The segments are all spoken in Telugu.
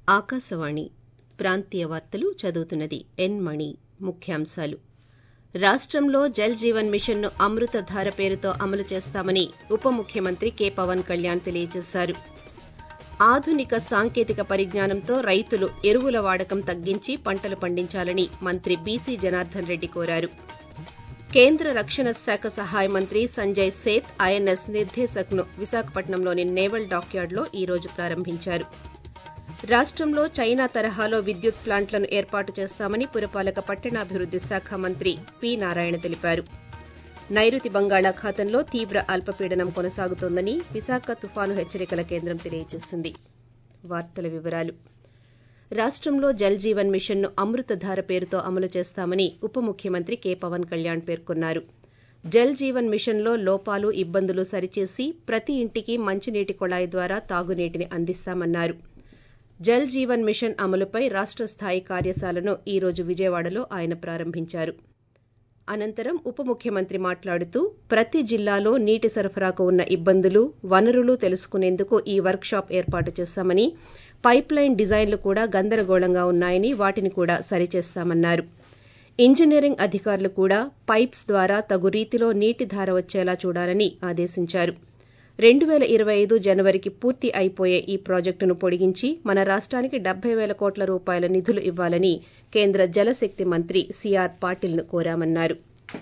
ఆకాశవాణి ప్రాంతీయ వార్తలు చదువుతున్నది ఎన్ మణి ముఖ్యాంశాలు రాష్టంలో జల్ జీవన్ మిషన్ ను అమృత ధార పేరుతో అమలు చేస్తామని ఉప ముఖ్యమంత్రి కె పవన్ కళ్యాణ్ తెలియజేశారు ఆధునిక సాంకేతిక పరిజ్ఞానంతో రైతులు ఎరువుల వాడకం తగ్గించి పంటలు పండించాలని మంత్రి బీసీ జనార్దన్ రెడ్డి కోరారు కేంద్ర రక్షణ శాఖ సహాయ మంత్రి సంజయ్ సేత్ ఐఎన్ఎస్ నిర్దేశక్ ను విశాఖపట్నంలోని నేవల్ డాక్యార్డ్లో ఈ రోజు ప్రారంభించారు రాష్టంలో చైనా తరహాలో విద్యుత్ ప్లాంట్లను ఏర్పాటు చేస్తామని పురపాలక పట్టణాభివృద్ది శాఖ మంత్రి పి నారాయణ తెలిపారు నైరుతి బంగాళాఖాతంలో తీవ్ర అల్పపీడనం కొనసాగుతోందని విశాఖ తుఫాను హెచ్చరికల కేంద్రం తెలియజేసింది వార్తల వివరాలు రాష్టంలో జల్ జీవన్ మిషన్ ను అమృత ధార పేరుతో అమలు చేస్తామని ఉప ముఖ్యమంత్రి కె పవన్ కళ్యాణ్ పేర్కొన్నారు జల్ జీవన్ మిషన్ లో లోపాలు ఇబ్బందులు సరిచేసి ప్రతి ఇంటికి మంచినీటి కుళాయి ద్వారా తాగునీటిని అందిస్తామన్నారు జల్ జీవన్ మిషన్ అమలుపై రాష్ట స్థాయి కార్యశాలను ఈ రోజు విజయవాడలో ఆయన ప్రారంభించారు అనంతరం ఉప ముఖ్యమంత్రి మాట్లాడుతూ ప్రతి జిల్లాలో నీటి సరఫరాకు ఉన్న ఇబ్బందులు వనరులు తెలుసుకునేందుకు ఈ వర్క్ షాప్ ఏర్పాటు చేశామని పైప్ లైన్ డిజైన్లు కూడా గందరగోళంగా ఉన్నాయని వాటిని కూడా సరిచేస్తామన్నారు ఇంజనీరింగ్ అధికారులు కూడా పైప్స్ ద్వారా తగు రీతిలో నీటి ధార వచ్చేలా చూడాలని ఆదేశించారు రెండు పేల ఇరవై ఐదు జనవరికి పూర్తి అయిపోయే ఈ ప్రాజెక్టును పొడిగించి మన రాష్టానికి డెబ్బై పేల కోట్ల రూపాయల నిధులు ఇవ్వాలని కేంద్ర జలశక్తి మంత్రి సీఆర్ పాటిల్ ను కోరామన్నారు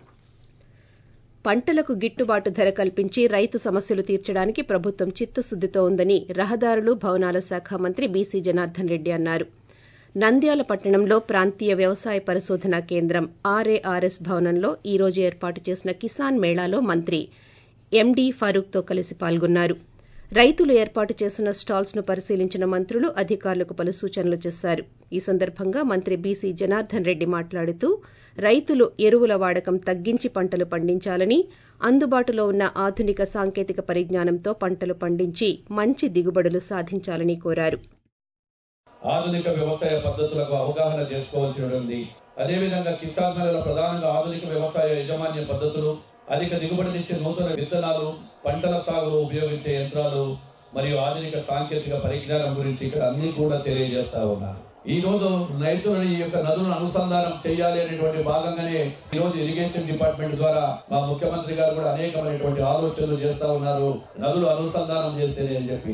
పంటలకు గిట్టుబాటు ధర కల్పించి రైతు సమస్యలు తీర్చడానికి ప్రభుత్వం చిత్తశుద్దితో ఉందని రహదారులు భవనాల శాఖ మంత్రి బీసీ జనార్దన్ రెడ్డి అన్నారు నంద్యాల పట్టణంలో ప్రాంతీయ వ్యవసాయ పరిశోధనా కేంద్రం ఆర్ఏఆర్ఎస్ భవనంలో ఈ రోజు ఏర్పాటు చేసిన కిసాన్ మేళాలో మంత్రి ఎండీ ఫరూక్ తో కలిసి పాల్గొన్నారు రైతులు ఏర్పాటు చేసిన స్టాల్స్ ను పరిశీలించిన మంత్రులు అధికారులకు పలు సూచనలు చేశారు ఈ సందర్భంగా మంత్రి బీసీ జనార్దన్ రెడ్డి మాట్లాడుతూ రైతులు ఎరువుల వాడకం తగ్గించి పంటలు పండించాలని అందుబాటులో ఉన్న ఆధునిక సాంకేతిక పరిజ్ఞానంతో పంటలు పండించి మంచి దిగుబడులు సాధించాలని కోరారు ఆధునిక వ్యవసాయ పద్ధతులకు అవగాహన చేసుకోవాల్సి ఉంది అదేవిధంగా కిసాన్ మేళలో ప్రధానంగా ఆధునిక వ్యవసాయ యాజమాన్య పద్ధతులు అధిక దిగుబడినిచ్చే నూతన విత్తనాలు పంటల సాగులో ఉపయోగించే యంత్రాలు మరియు ఆధునిక సాంకేతిక పరిజ్ఞానం గురించి ఇక్కడ అన్ని కూడా తెలియజేస్తా ఉన్నారు ఈ రోజు రైతులను ఈ యొక్క నదులను అనుసంధానం చేయాలి అనేటువంటి భాగంగానే ఈ రోజు ఇరిగేషన్ డిపార్ట్మెంట్ ద్వారా మా ముఖ్యమంత్రి గారు కూడా అనేకమైనటువంటి ఆలోచనలు చేస్తా ఉన్నారు నదులు అనుసంధానం చేస్తేనే అని చెప్పి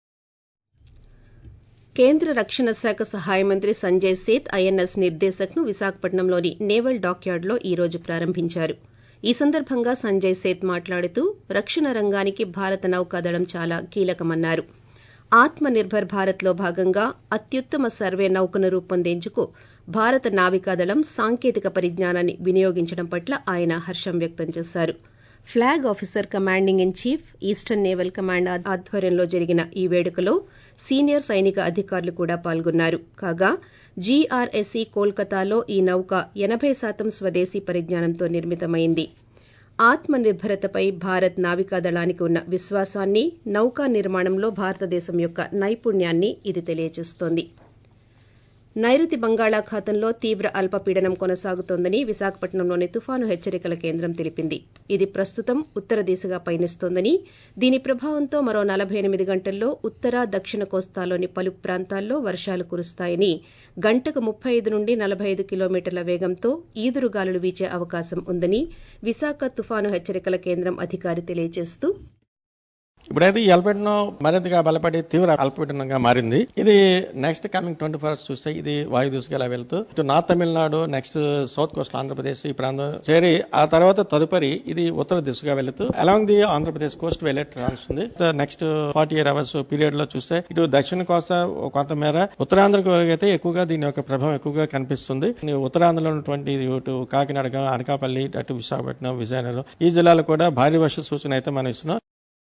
కేంద్ర రక్షణ శాఖ సహాయ మంత్రి సంజయ్ సేత్ ఐఎన్ఎస్ నిర్దేశక్ ను విశాఖపట్నంలోని నేవల్ డాక్యార్డ్లో ఈ రోజు ప్రారంభించారు ఈ సందర్భంగా సంజయ్ సేత్ మాట్లాడుతూ రక్షణ రంగానికి భారత నౌకాదళం చాలా కీలకమన్నారు ఆత్మ నిర్భర్ భారత్ లో భాగంగా అత్యుత్తమ సర్వే నౌకను రూపొందేందుకు భారత నావికాదళం సాంకేతిక పరిజ్ఞానాన్ని వినియోగించడం పట్ల ఆయన హర్షం వ్యక్తం చేశారు flag officer commanding in chief eastern naval command ఆధ్వర్యంలో జరిగిన ఈ వేడుకలో సీనియర్ సైనిక అధికారులు కూడా పాల్గొన్నారు కాగా జీఆర్ఎస్ఈ కోల్కతాలో ఈ నౌక ఎనబై శాతం స్వదేశీ పరిజ్ఞానంతో నిర్మితమైంది ఆత్మ నిర్భరతపై భారత్ నావికాదళానికి ఉన్న విశ్వాసాన్ని నౌకా నిర్మాణంలో భారతదేశం యొక్క నైపుణ్యాన్ని ఇది తెలియజేస్తోంది నైరుతి బంగాళాఖాతంలో తీవ్ర అల్పపీడనం కొనసాగుతోందని విశాఖపట్నంలోని తుఫాను హెచ్చరికల కేంద్రం తెలిపింది ఇది ప్రస్తుతం ఉత్తర దిశగా పయనిస్తోందని దీని ప్రభావంతో మరో నలభై ఎనిమిది గంటల్లో ఉత్తర దక్షిణ కోస్తాలోని పలు ప్రాంతాల్లో వర్షాలు కురుస్తాయని గంటకు ముప్పై ఐదు నుండి నలభై ఐదు కిలోమీటర్ల వేగంతో ఈదురుగాలులు వీచే అవకాశం ఉందని విశాఖ తుఫాను హెచ్చరికల కేంద్రం అధికారి తెలియజేస్తూ ఇప్పుడైతే ఈ అల్పపీడనం మరింతగా బలపడి తీవ్ర అల్పపీడనంగా మారింది ఇది next coming twenty four hours చూస్తే ఇది వాయు దిశగా వెళ్తూ ఇటు north Tamil Nadu next south coast Andhra Pradesh ఈ ప్రాంతం చేరి ఆ తర్వాత తదుపరి ఇది ఉత్తర దిశగా వెళుతూ అలాంగ్ ది ఆంధ్రప్రదేశ్ కోస్ట్ వెళ్లే ఛాన్స్ ఉంది next forty eight hours period లో చూస్తే ఇటు దక్షిణ కోస్తా కొంతమేర ఉత్తరాంధ్రకు అయితే ఎక్కువగా దీని యొక్క ప్రభావం ఎక్కువగా కనిపిస్తుంది ఉత్తరాంధ్రలో ఉన్నటువంటి ఇటు కాకినాడ అనకాపల్లి అటు విశాఖపట్నం విజయనగరం ఈ జిల్లాలో కూడా భారీ వర్ష సూచన అయితే మనం ఇస్తున్నాం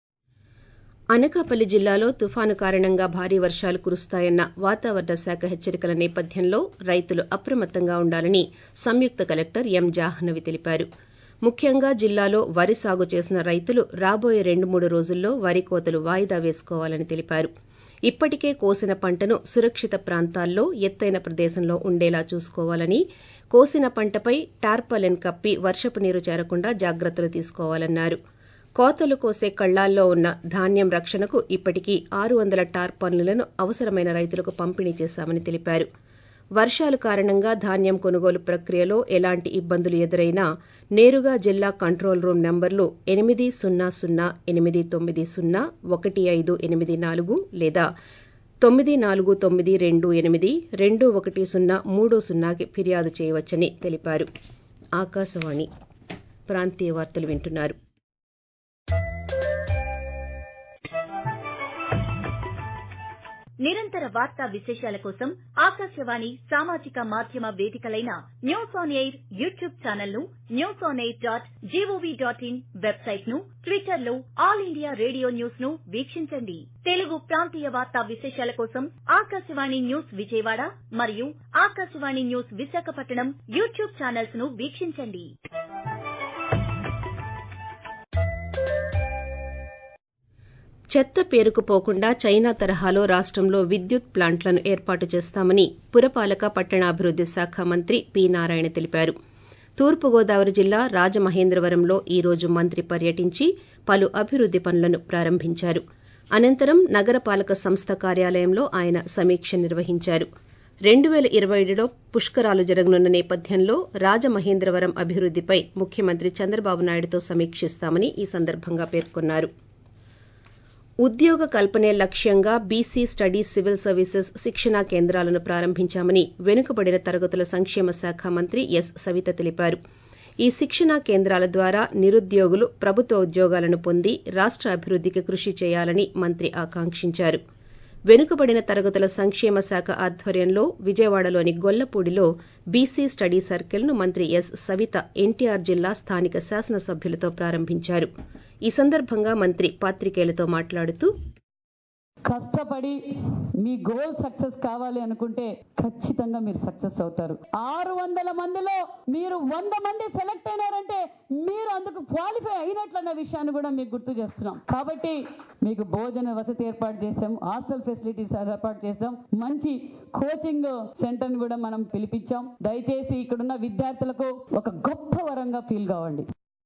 అనకాపల్లి జిల్లాలో తుఫాను కారణంగా భారీ వర్షాలు కురుస్తాయన్న వాతావరణ శాఖ హెచ్చరికల నేపథ్యంలో రైతులు అప్రమత్తంగా ఉండాలని సంయుక్త కలెక్టర్ ఎం జాహ్నవి తెలిపారు ముఖ్యంగా జిల్లాలో వరి సాగు చేసిన రైతులు రాబోయే రెండు మూడు రోజుల్లో వరి కోతలు వాయిదా వేసుకోవాలని తెలిపారు ఇప్పటికే కోసిన పంటను సురక్షిత ప్రాంతాల్లో ఎత్తైన ప్రదేశంలో ఉండేలా చూసుకోవాలని కోసిన పంటపై టార్పాలిన్ కప్పి వర్షపు నీరు చేరకుండా జాగ్రత్తలు తీసుకోవాలన్నారు కోతలు కోసే కళ్లాల్లో ఉన్న ధాన్యం రక్షణకు ఇప్పటికీ ఆరు వందల టార్పాన్లను అవసరమైన రైతులకు పంపిణీ చేశామని తెలిపారు వర్షాలు కారణంగా ధాన్యం కొనుగోలు ప్రక్రియలో ఎలాంటి ఇబ్బందులు ఎదురైనా నేరుగా జిల్లా కంట్రోల్ రూమ్ నంబర్లు ఎనిమిది సున్నా సున్నా ఎనిమిది తొమ్మిది సున్నా ఒకటి ఐదు ఎనిమిది నాలుగు లేదా తొమ్మిది నాలుగు తొమ్మిది రెండు ఎనిమిది రెండు ఒకటి సున్నా మూడు సున్నాకి ఫిర్యాదు చేయవచ్చని తెలిపారు ఆకాశవాణి ప్రాంతీయ వార్తలు వింటున్నారు నిరంతర వార్తా విశేషాల కోసం ఆకాశవాణి సామాజిక మాధ్యమ వేదికలైన news on air YouTube channel ను news on air dot gov dot in website ను ట్విట్టర్ లో ఆల్ ఇండియా రేడియో న్యూస్ ను వీక్షించండి తెలుగు ప్రాంతీయ వార్తా విశేషాల కోసం ఆకాశవాణి న్యూస్ విజయవాడ మరియు Akashvani news Visakhapatnam YouTube channels ను వీక్షించండి చెత్త పేరుకుపోకుండా చైనా తరహాలో రాష్టంలో విద్యుత్ ప్లాంట్లను ఏర్పాటు చేస్తామని పురపాలక పట్టణాభివృద్ది శాఖ మంత్రి పి నారాయణ తెలిపారు తూర్పుగోదావరి జిల్లా రాజమహేంద్రవరంలో ఈ రోజు మంత్రి పర్యటించి పలు అభివృద్ది పనులను ప్రారంభించారు అనంతరం నగరపాలక సంస్థ కార్యాలయంలో ఆయన సమీక్ష నిర్వహించారు రెండు పేల ఇరవై ఏడులో పుష్కరాలు జరగనున్న నేపథ్యంలో రాజమహేంద్రవరం అభివృద్దిపై ముఖ్యమంత్రి చంద్రబాబు నాయుడుతో సమీక్షిస్తామని ఈ సందర్భంగా పేర్కొన్నారు ఉద్యోగ కల్పనే లక్ష్యంగా బీసీ స్టడీ సివిల్ సర్వీసెస్ శిక్షణా కేంద్రాలను ప్రారంభించామని వెనుకబడిన తరగతుల సంక్షేమ శాఖ మంత్రి ఎస్ సవిత తెలిపారు ఈ శిక్షణా కేంద్రాల ద్వారా నిరుద్యోగులు ప్రభుత్వ ఉద్యోగాలను పొంది రాష్ట అభివృద్దికి కృషి చేయాలని మంత్రి ఆకాంక్షించారు వెనుకబడిన తరగతుల సంక్షేమ శాఖ ఆధ్వర్యంలో విజయవాడలోని గొల్లపూడిలో బీసీ స్టడీ సర్కిల్ను మంత్రి ఎస్ సవిత ఎన్టీఆర్ జిల్లా స్థానిక శాసనసభ్యులతో ప్రారంభించారు ఈ సందర్భంగా మంత్రి పాత్రికేయులతో మాట్లాడుతూ కష్టపడి మీ గోల్ సక్సెస్ కావాలి అనుకుంటే ఖచ్చితంగా మీరు సక్సెస్ అవుతారు ఆరు వందల మందిలో మీరు వంద మంది సెలెక్ట్ అయినారంటే మీరు అందుకు క్వాలిఫై అయినట్లన్న విషయాన్ని కూడా మీకు గుర్తు చేస్తున్నాం కాబట్టి మీకు భోజన వసతి ఏర్పాటు చేస్తాం హాస్టల్ ఫెసిలిటీస్ ఏర్పాటు చేస్తాం మంచి కోచింగ్ సెంటర్ కూడా మనం పిలిపించాం దయచేసి ఇక్కడున్న విద్యార్థులకు ఒక గొప్ప వరంగా ఫీల్ కావండి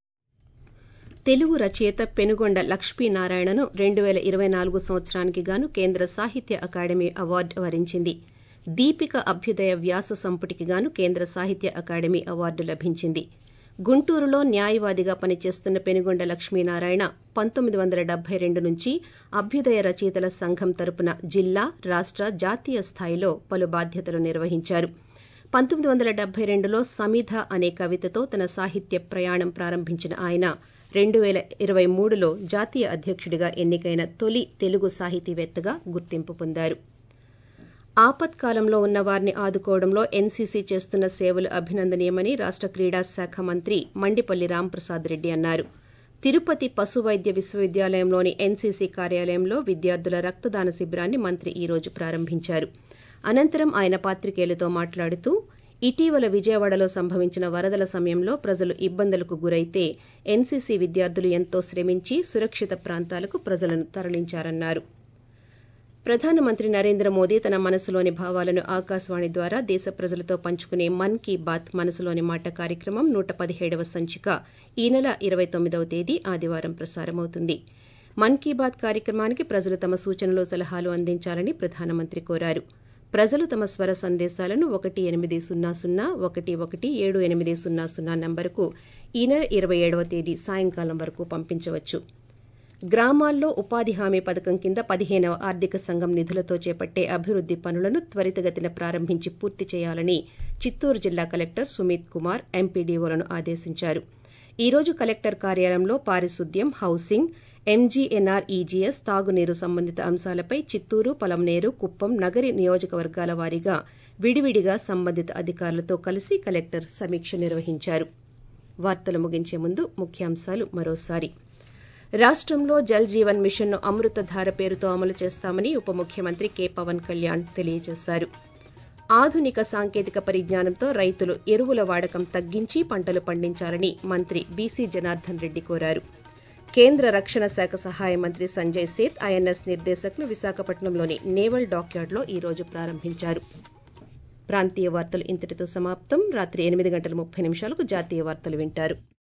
తెలుగు రచయిత పెనుగొండ లక్ష్మీనారాయణను రెండు పేల ఇరవై నాలుగు సంవత్సరానికి గాను కేంద్ర సాహిత్య అకాడమీ అవార్డు వరించింది దీపిక అభ్యుదయ వ్యాస సంపుటికి గాను కేంద్ర సాహిత్య అకాడమీ అవార్డు లభించింది గుంటూరులో న్యాయవాదిగా పనిచేస్తున్న పెనుగొండ లక్ష్మీనారాయణ పంతొమ్మిది వందల డెబ్బై రెండు నుంచి అభ్యుదయ రచయితల సంఘం తరపున జిల్లా రాష్ట జాతీయ స్థాయిలో పలు బాధ్యతలు నిర్వహించారు పంతొమ్మిది వందల డెబ్బై రెండులో సమిధ అనే కవితతో తన సాహిత్య ప్రయాణం ప్రారంభించిన ఆయన రెండు పేల ఇరవై మూడులో జాతీయ అధ్యకుడిగా ఎన్నికైన తొలి తెలుగు సాహితీవేత్తగా గుర్తింపు పొందారు ఆపత్కాలంలో ఉన్న వారిని ఆదుకోవడంలో ఎన్సీసీ చేస్తున్న సేవలు అభినందనీయమని రాష్ట క్రీడా శాఖ మంత్రి మండిపల్లి రాంప్రసాద్ రెడ్డి అన్నారు తిరుపతి పశు వైద్య విశ్వవిద్యాలయంలోని ఎన్సీసీ కార్యాలయంలో విద్యార్థుల రక్తదాన శిబిరాన్ని మంత్రి ఈ రోజు ప్రారంభించారు అనంతరం ఆయన పాత్రికేయులతో మాట్లాడుతూ ఇటీవల విజయవాడలో సంభవించిన వరదల సమయంలో ప్రజలు ఇబ్బందులకు గురైతే ఎన్సీసీ విద్యార్థులు ఎంతో శ్రమించి సురక్షిత ప్రాంతాలకు ప్రజలను తరలించారన్నారు ప్రధానమంత్రి నరేంద్ర మోదీ తన మనసులోని భావాలను ఆకాశవాణి ద్వారా దేశ ప్రజలతో పంచుకునే మన్ కీ బాత్ మనసులోని మాట కార్యక్రమం నూట పదిహేడవ సంచిక ఈ నెల ఇరవై తొమ్మిదవ తేదీ ఆదివారం ప్రసారమవుతుంది మన్ కీ బాత్ కార్యక్రమానికి ప్రజలు తమ సూచనలు సలహాలు అందించాలని ప్రధానమంత్రి కోరారు ప్రజలు తమ స్వర సందేశాలను ఒకటి ఎనిమిది సున్నా సున్నా ఒకటి ఒకటి ఏడు ఎనిమిది సున్నా సున్నా నంబరుకు ఈ నెల ఇరవై ఏడవ తేదీ సాయంకాలం వరకు పంపించవచ్చు గ్రామాల్లో ఉపాధి హామీ పథకం కింద పదిహేనవ ఆర్థిక సంఘం నిధులతో చేపట్టే అభివృద్ది పనులను త్వరితగతిన ప్రారంభించి పూర్తి చేయాలని చిత్తూరు జిల్లా కలెక్టర్ సుమిత్ కుమార్ ఎంపీడీఓలను ఆదేశించారు ఈ రోజు కలెక్టర్ కార్యాలయంలో పారిశుద్ధ్యం హౌసింగ్ ఎంజీఎన్ఆర్ ఈజీఎస్ తాగునీరు సంబంధిత అంశాలపై చిత్తూరు పలంనేరు కుప్పం నగరి నియోజకవర్గాల వారీగా విడివిడిగా సంబంధిత అధికారులతో కలిసి కలెక్టర్ సమీక్ష నిర్వహించారు వార్తలు ముగించే ముందు ముఖ్యాంశాలు మరోసారి రాష్టంలో జల్ జీవన్ మిషన్ను అమృతధార పేరుతో అమలు చేస్తామని ఉప ముఖ్యమంత్రి కె పవన్ కళ్యాణ్ తెలియజేశారు ఆధునిక సాంకేతిక పరిజ్ఞానంతో రైతులు ఎరువుల వాడకం తగ్గించి పంటలు పండించాలని మంత్రి బీసీ జనార్దన్ రెడ్డి కోరారు కేంద్ర రక్షణ శాఖ సహాయ మంత్రి సంజయ్ సేత్ ఐఎన్ఎస్ నిర్దేశకులు విశాఖపట్నంలోని నేవల్ డాక్యార్డ్లో ఈ రోజు ప్రారంభించారు ప్రాంతీయ వార్తలు ఇంతటితో సమాప్తం రాత్రి ఎనిమిది గంటల ముప్పై నిమిషాలకు జాతీయ వార్తలు వింటారు